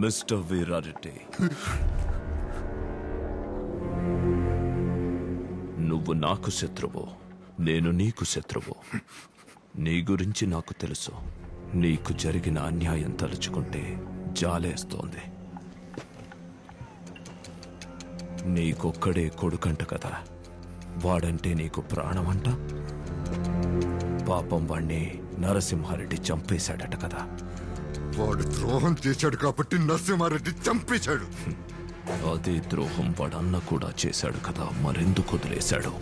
Mister Veerareddy నువ్వు నాకు శత్రువు నేను నీకు శత్రువు నీ గురించి నాకు తెలుసు నీకు జరిగిన అన్యాయం తలుచుకుంటే జాలేస్తోంది నీకొక్కడే కొడుకంట కదా వాడంటే నీకు ప్రాణమంట పాపం వాణ్ణి నరసింహారెడ్డి చంపేశాడట కదా వాడు ద్రోహం చేశాడు కాబట్టి నరసింహారెడ్డి చంపేశాడు అదే ద్రోహం వాడన్న కూడా చేశాడు కదా మరెందుకు వదిలేశాడు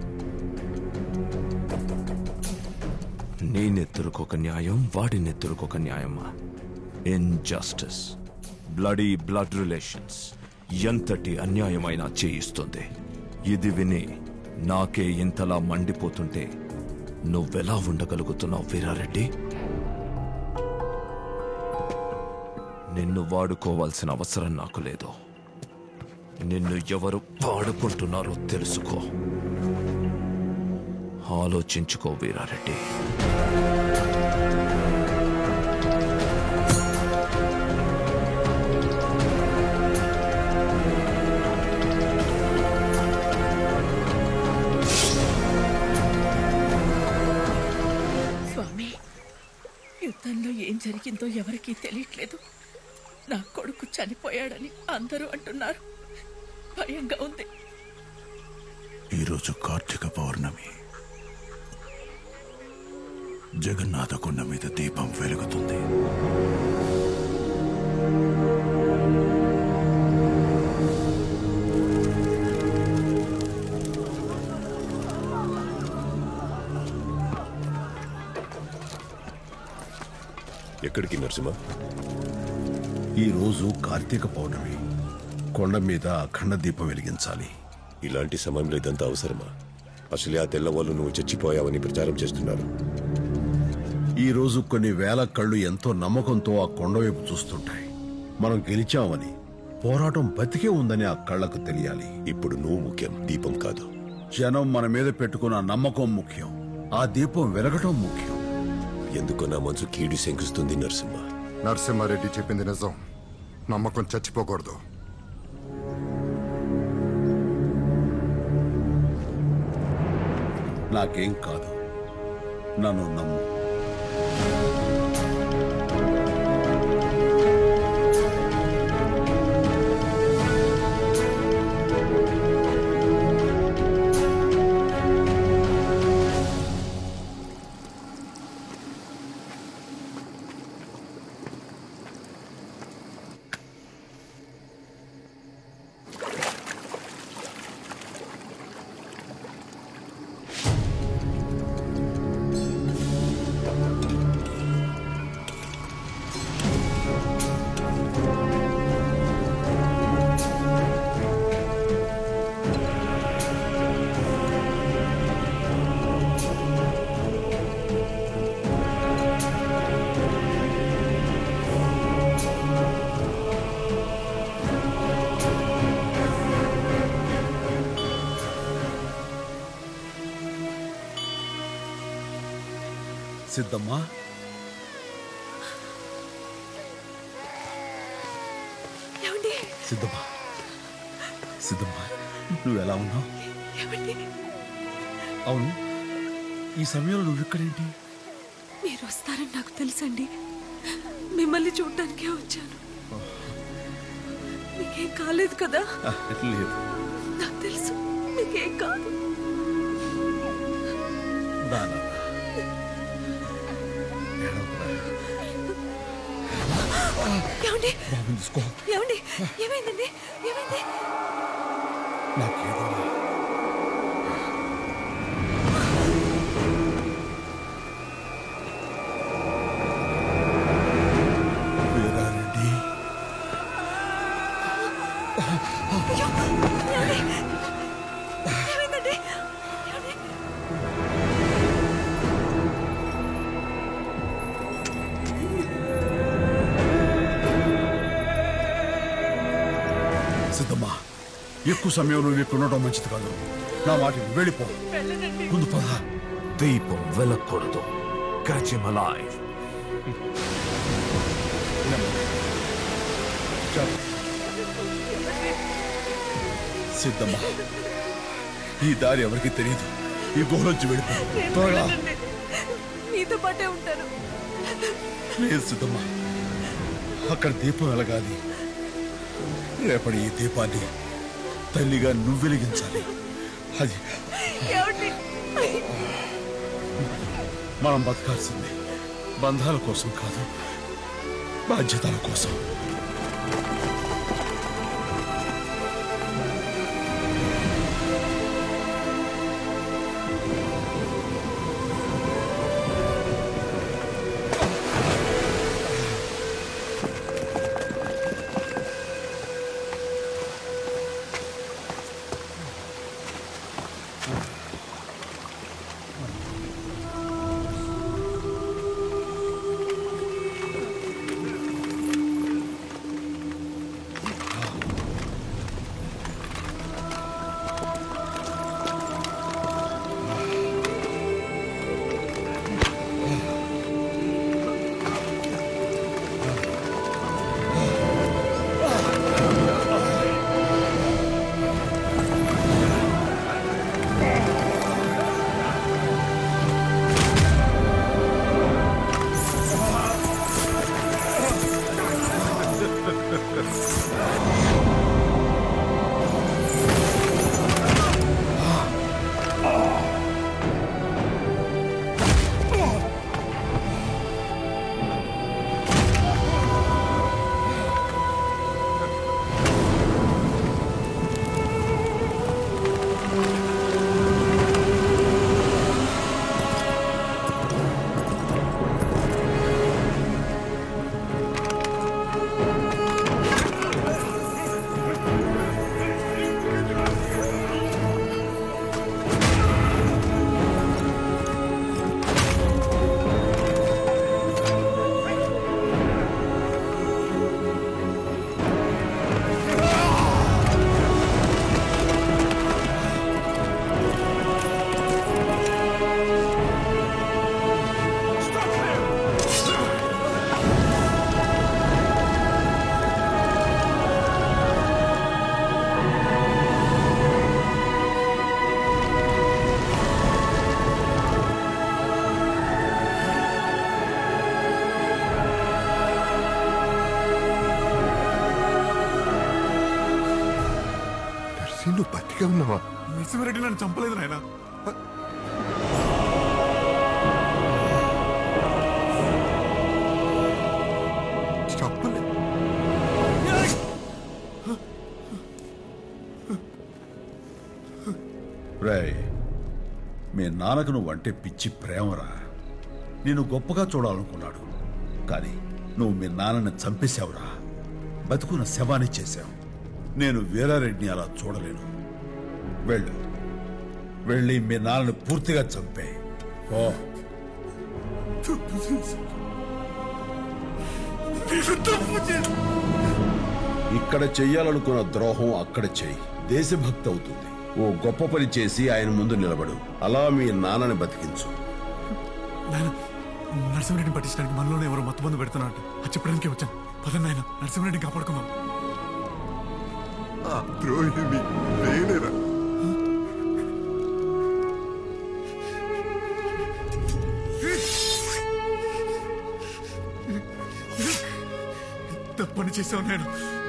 నీ నెత్తురుకొక న్యాయం వాడి నెత్తురుకొక న్యాయమా ఇన్జస్టిస్ బ్లడీ బ్లడ్ రిలేషన్స్ ఎంతటి అన్యాయమైనా చేయిస్తుంది ఇది విని నాకే ఇంతలా మండిపోతుంటే నువ్వెలా ఉండగలుగుతున్నావు వీరారెడ్డి నిన్ను వాడుకోవాల్సిన అవసరం నాకు లేదు నిన్ను ఎవరు వాడుకుంటున్నారో తెలుసుకో ఆలోచించుకో వీరారెడ్డి స్వామి యుద్ధంలో ఏం జరిగిందో ఎవరికీ తెలియట్లేదు నా కొడుకు చనిపోయాడని అందరూ అంటున్నారు భయంగా ఉంది ఈరోజు కార్తీక పౌర్ణమి జగన్నాథ కొండ మీద దీపం వెలుగుతుంది ఎక్కడికి నరసింహ ఈరోజు కార్తీక పౌర్ణమి కొండ మీద అఖండ దీపం వెలిగించాలి ఇలాంటి సమయంలో ఇదంతా అవసరమా అసలే ఆ తెల్లవాళ్ళు నువ్వు చచ్చిపోయావని ప్రచారం చేస్తున్నారు ఈ రోజు కొన్ని వేల కళ్ళు ఎంతో నమ్మకంతో ఆ కొండ వైపు చూస్తుంటాయి మనం గెలిచామని పోరాటం బతికే ఉందని ఆ కళ్ళకు తెలియాలి ఇప్పుడు నువ్వు ముఖ్యం దీపం కాదు జనం మన మీద పెట్టుకున్న నమ్మకం ముఖ్యం ఆ దీపం వెలగటం ముఖ్యం ఎందుకో నా మనసు కీడు శంకిస్తుంది నరసింహ నరసింహారెడ్డి చెప్పింది నిజం నమ్మకం చచ్చిపోకూడదు నాకేం కాదు నన్ను నమ్ము సిద్ధమ్మా ఏమండి సిద్ధమ్మా సిద్ధమ్మా నువ్వు ఎలా ఉన్నావు ఏమండి అవును ఈ సమయంలో నువ్వు ఇక్కడేంటి మీరు వస్తారని నాకు తెలుసండి మిమ్మల్ని చూడటానికే వచ్చాను మీకేం కాలేదు కదా ఆ, లేదు నాకు తెలుసు మీకేం కాదు దానా ఏడవకురా. ఏమండి బాబుని తీసుకో ఏమండి ఏమైందండి ఏమైంది నాకేదో వీరారెడ్డి అయ్యో, ఏమండి? ఏమైందండి ఏమండి? సిద్ధమ్మా ఎక్కువ సమయం నువ్వు ఇక్కడ ఉండటం మంచిది కాదు నా వాటిని వెళ్ళిపో ముందు పద దీపం వెలకూడదు క్యాచ్ హిమ్ అలైవ్ వచ్చారు సిద్ధమ్మా ఈ దారి ఎవరికి తెలియదు ఈ గుహలోంచి వెళ్ళిపో నేను త్వరగా వెళ్ళనండి. మీతో పాటే ఉంటాను లేదు సిద్ధమ్మా అక్కడ దీపం వెలగాలి రేపటి ఈ దీపాన్ని తల్లిగా నువ్వు వెలిగించాలి అది ఏమండి మనం బతకాల్సింది బంధాల కోసం కాదు బాధ్యతల కోసం నర్సి నువ్వు బతికే ఉన్నావా నరసింహారెడ్డి నన్ను చంపలేదు నాయన చెప్పలే రేయ్ మీ నాన్నకు నువ్వంటే పిచ్చి ప్రేమరా నేను గొప్పగా చూడాలనుకున్నాడు కానీ నువ్వు మీ నాన్నని చంపేశావురా బతుకున్న శవాన్ని చేశావు నేను వీరారెడ్డిని అలా చూడలేను వెళ్ళు వెళ్ళి మీ నాన్నని పూర్తిగా చంపే ఓ ఇక్కడ చెయ్యాలనుకున్న ద్రోహం అక్కడ చెయ్యి దేశభక్తి అవుతుంది ఓ గొప్ప పని చేసి ఆయన ముందు నిలబడు అలా మీ నాన్నని బతికించు నాయన నరసింహారెడ్డిని పట్టించడానికి మనలోనే ఎవరో మత్తు పెడుతున్నట్టు అది చెప్పడానికి వచ్చాను పదండి నాయన నరసింహారెడ్డిని కాపాడుకుందాం ఆ ద్రోహిని నేనేరా తప్పని చేసావు నాయన